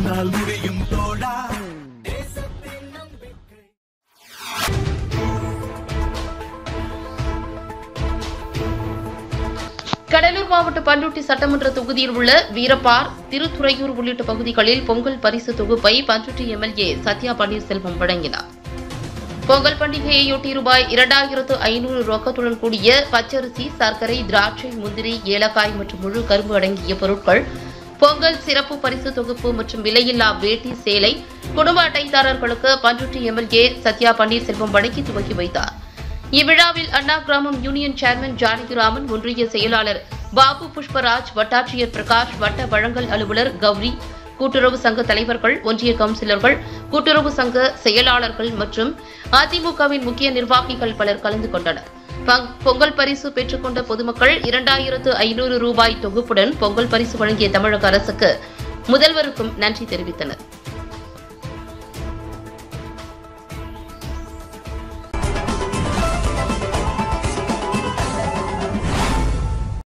உன்னால் முடியும் தோழா கடலூர் மாவட்ட பண்ருட்டி சட்டமன்ற தொகுதியில் உள்ள வீரப்பார் திருத்துறையூர் உள்ளிட்ட பகுதிகளில் பொங்கல் பரிசு தொகுப்பை பண்ருட்டி எம்எல்ஏ சத்யா பன்னீர்செல்வம் வழங்கினார் பொங்கல் பண்டிகையையொட்டி ரூபாய் இரண்டாயிரத்து ஐநூறு ரொக்கத்துடன் கூடிய பச்சரிசி சர்க்கரை திராட்சை முந்திரி ஏலக்காய் மற்றும் முழு கரும்பு அடங்கிய பொருட்கள் பொங்கல் சிறப்பு பரிசு தொகுப்பு மற்றும் விலையில்லா வேட்டி சேலை குடும்ப அட்டைதாரர்களுக்கு பண்ருட்டி எம்எல்ஏ சத்யா பன்னீர்செல்வம் வழங்கி துவக்கி வைத்தார் இவ்விழாவில் அண்ணா கிராமம் யூனியன் சேர்மன் ஜானகிராமன் ஒன்றிய செயலாளர் பாபு புஷ்பராஜ் வட்டாட்சியர் பிரகாஷ் வட்ட வழங்கல் அலுவலர் கௌரி கூட்டுறவு சங்க தலைவர்கள் ஒன்றிய கவுன்சிலர்கள் கூட்டுறவு சங்க செயலாளர்கள் மற்றும் அதிமுகவின் முக்கிய நிர்வாகிகள் பலர் கலந்து கொண்டனர் பங்- பொங்கல் பரிசு பெற்றுக்கொண்ட பொதுமக்கள் இரண்டாயிரத்து ஐநூறு ரூபாய் தொகுப்புடன் பொங்கல் பரிசு வழங்கிய தமிழக அரசுக்கு முதல்வருக்கும் நன்றி தெரிவித்தனர்